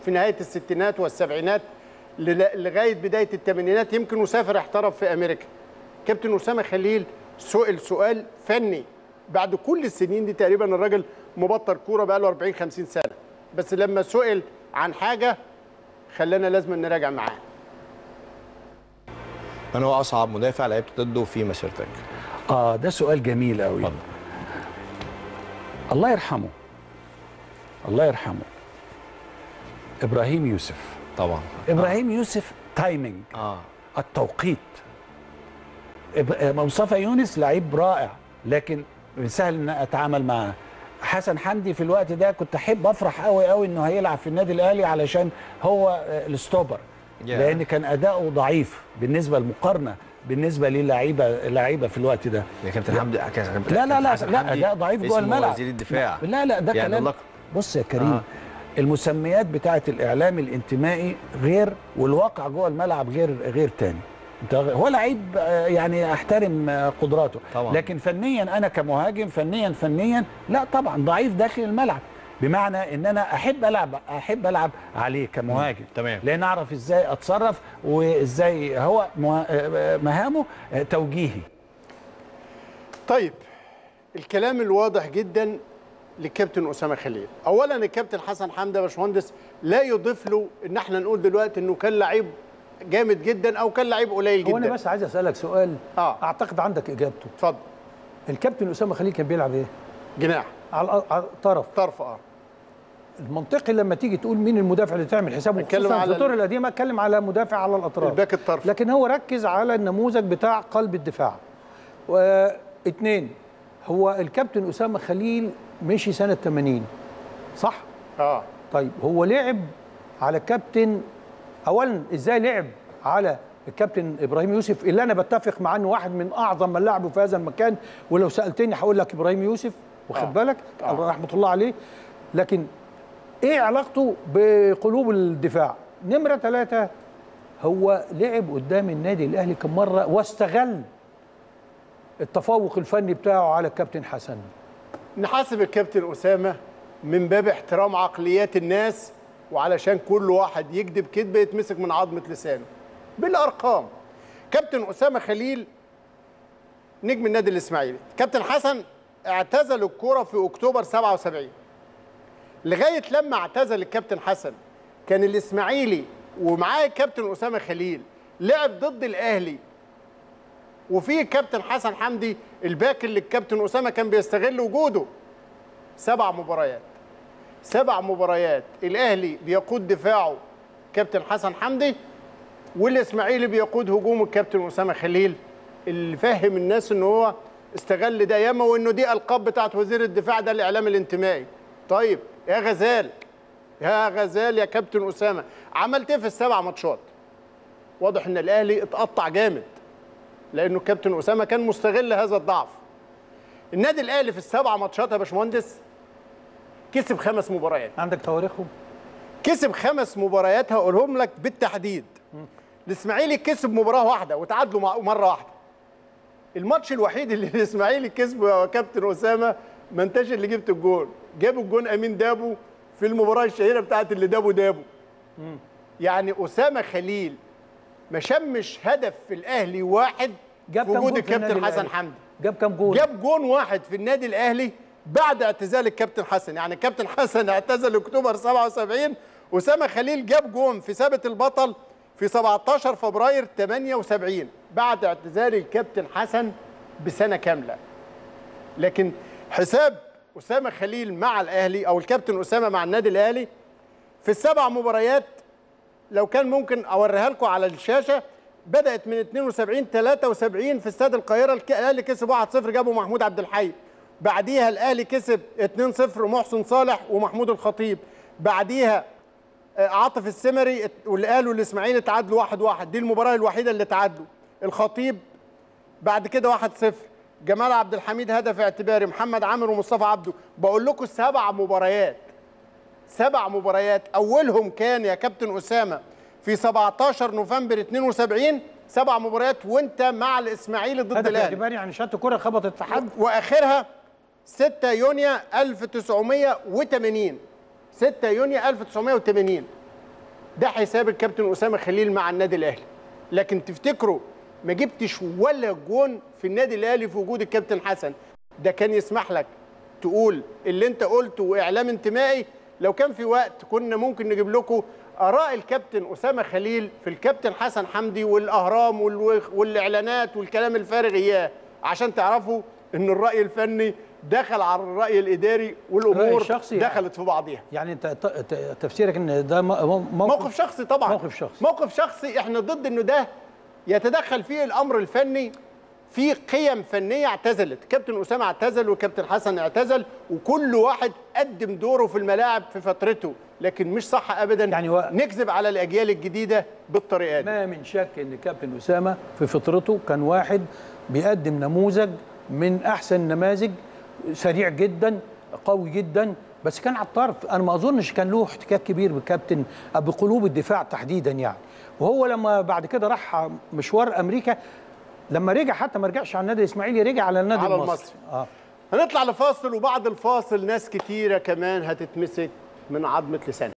في نهايه الستينات والسبعينات لل- لغايه بدايه الثمانينات يمكن وسافر احترف في امريكا كابتن اسامه خليل سئل سؤال فني بعد كل السنين دي تقريبا الراجل مبطل كوره بقى له 40 50 سنه بس لما سئل عن حاجه خلانا لازم نراجع معاه من هو اصعب مدافع لعبت ضده في مسيرتك اه ده سؤال جميل قوي اتفضل. الله يرحمه الله يرحمه ابراهيم يوسف طبعا ابراهيم يوسف تايمينج اه التوقيت إب- آه، مصطفى يونس لعيب رائع لكن سهل ان اتعامل معاه حسن حمدي في الوقت ده كنت احب افرح قوي قوي انه هيلعب في النادي الاهلي علشان هو آه، الستوبر Yeah. لان كان اداؤه ضعيف بالنسبه للمقارنه بالنسبه للعيبه لعيبه في الوقت ده يا كابتن حمدي كابتن لا لا لا حسن لا حمدي اداء ضعيف جوه اسمه الملعب وزير الدفاع لا لا ده يعني كلام اللقب. بص يا كريم آه. آه. المسميات بتاعه الاعلام الانتمائي غير والواقع جوه الملعب غير غير تاني انت هو لعيب آه، يعني احترم آه، قدراته طبعاً. لكن فنيا انا كمهاجم فنيا فنيا لا طبعا ضعيف داخل الملعب بمعنى ان انا احب العب احب العب عليه كمهاجم تمام. لان اعرف ازاي اتصرف وازاي هو مه- آه، مهامه آه، توجيهي طيب الكلام الواضح جدا للكابتن اسامه خليل اولا الكابتن حسن حمدي يا باشمهندس لا يضيف له ان احنا نقول دلوقتي انه كان لعيب جامد جدا او كان لعيب قليل هو انا جدا بس عايز اسالك سؤال آه. اعتقد عندك اجابته اتفضل الكابتن اسامه خليل كان بيلعب ايه جناح على الأ- على الطرف طرف اه المنطقي لما تيجي تقول مين المدافع اللي تعمل حسابه اتكلم خصوصا في على الطور القديمه اتكلم على مدافع على الاطراف الباك الطرف. لكن هو ركز على النموذج بتاع قلب الدفاع واثنين هو الكابتن اسامه خليل مشي سنه 80 صح اه طيب هو لعب على الكابتن اولا ازاي لعب على الكابتن ابراهيم يوسف اللي انا بتفق معاه انه واحد من اعظم من لعبوا في هذا المكان ولو سالتني هقول لك ابراهيم يوسف واخد آه. بالك آه. رحمه الله عليه لكن ايه علاقته بقلوب الدفاع نمره ثلاثة هو لعب قدام النادي الاهلي كم مره واستغل التفوق الفني بتاعه على الكابتن حسن نحاسب الكابتن اسامه من باب احترام عقليات الناس وعلشان كل واحد يكذب كذبه يتمسك من عظمه لسانه بالارقام كابتن اسامه خليل نجم النادي الاسماعيلي كابتن حسن اعتزل الكوره في اكتوبر 77 لغايه لما اعتزل الكابتن حسن كان الاسماعيلي ومعاه الكابتن اسامه خليل لعب ضد الاهلي وفي كابتن حسن حمدي الباك اللي الكابتن اسامه كان بيستغل وجوده سبع مباريات سبع مباريات الاهلي بيقود دفاعه كابتن حسن حمدي والاسماعيلي بيقود هجوم الكابتن اسامه خليل اللي فهم الناس ان هو استغل ده ياما وانه دي القاب بتاعت وزير الدفاع ده الاعلام الانتمائي طيب يا غزال يا غزال يا كابتن اسامه عملت ايه في السبع ماتشات واضح ان الاهلي اتقطع جامد لانه الكابتن اسامه كان مستغل هذا الضعف النادي الاهلي في السبع ماتشات يا باشمهندس كسب خمس مباريات عندك تواريخهم كسب خمس مباريات هقولهم لك بالتحديد الاسماعيلي كسب مباراه واحده وتعادلوا مع- مره واحده الماتش الوحيد اللي الاسماعيلي كسبه يا كابتن اسامه ما انتش اللي جبت الجول جابوا الجون امين دابو في المباراه الشهيره بتاعت اللي دابو دابو يعني اسامه خليل ما شمش هدف في الاهلي واحد جاب في كام وجود جول في النادي الكابتن حسن الأهلي؟ حمدي جاب كام جول جاب جون واحد في النادي الاهلي بعد اعتزال الكابتن حسن يعني الكابتن حسن اعتزل اكتوبر 77 اسامه خليل جاب جون في ثابت البطل في 17 فبراير 78 بعد اعتزال الكابتن حسن بسنه كامله لكن حساب اسامه خليل مع الاهلي او الكابتن اسامه مع النادي الاهلي في السبع مباريات لو كان ممكن اوريها لكم على الشاشه بدات من 72 73 في استاد القاهره الك- الاهلي كسب 1-0 جابوا محمود عبد الحي بعديها الاهلي كسب 2-0 محسن صالح ومحمود الخطيب بعديها آه، عاطف السمري ات- واللي قالوا الاسماعيلي تعادلوا 1-1 دي المباراه الوحيده اللي تعادلوا الخطيب بعد كده 1-0 جمال عبد الحميد هدف اعتباري محمد عامر ومصطفى عبده بقول لكم سبع مباريات سبع مباريات اولهم كان يا كابتن اسامه في 17 نوفمبر 72 سبع مباريات وانت مع الاسماعيلي ضد هدف الاهلي اعتباري يعني شات كرة خبطت في حد واخرها 6 يونيو 1980 6 يونيو 1980 ده حساب الكابتن اسامه خليل مع النادي الاهلي لكن تفتكروا ما جبتش ولا جون في النادي الاهلي في وجود الكابتن حسن ده كان يسمح لك تقول اللي انت قلته واعلام انتمائي لو كان في وقت كنا ممكن نجيب لكم اراء الكابتن اسامه خليل في الكابتن حسن حمدي والاهرام والو- والاعلانات والكلام الفارغ اياه عشان تعرفوا ان الراي الفني دخل على الراي الاداري والامور الشخصي يعني. دخلت في بعضها يعني انت ت- ت- تفسيرك ان ده م- موقف, موقف شخصي طبعا موقف شخصي. موقف شخصي احنا ضد انه ده يتدخل فيه الامر الفني في قيم فنيه اعتزلت كابتن اسامه اعتزل وكابتن حسن اعتزل وكل واحد قدم دوره في الملاعب في فترته لكن مش صح ابدا يعني هو- نكذب على الاجيال الجديده بالطريقه دي ما من شك ان كابتن اسامه في فطرته كان واحد بيقدم نموذج من احسن النماذج سريع جدا قوي جدا بس كان على الطرف انا ما اظنش كان له احتكاك كبير بكابتن بقلوب الدفاع تحديدا يعني وهو لما بعد كده راح مشوار امريكا لما رجع حتى ما رجعش على النادي الاسماعيلي رجع على النادي على المصري, المصري. اه هنطلع لفاصل وبعد الفاصل ناس كتيره كمان هتتمسك من عظمه لسان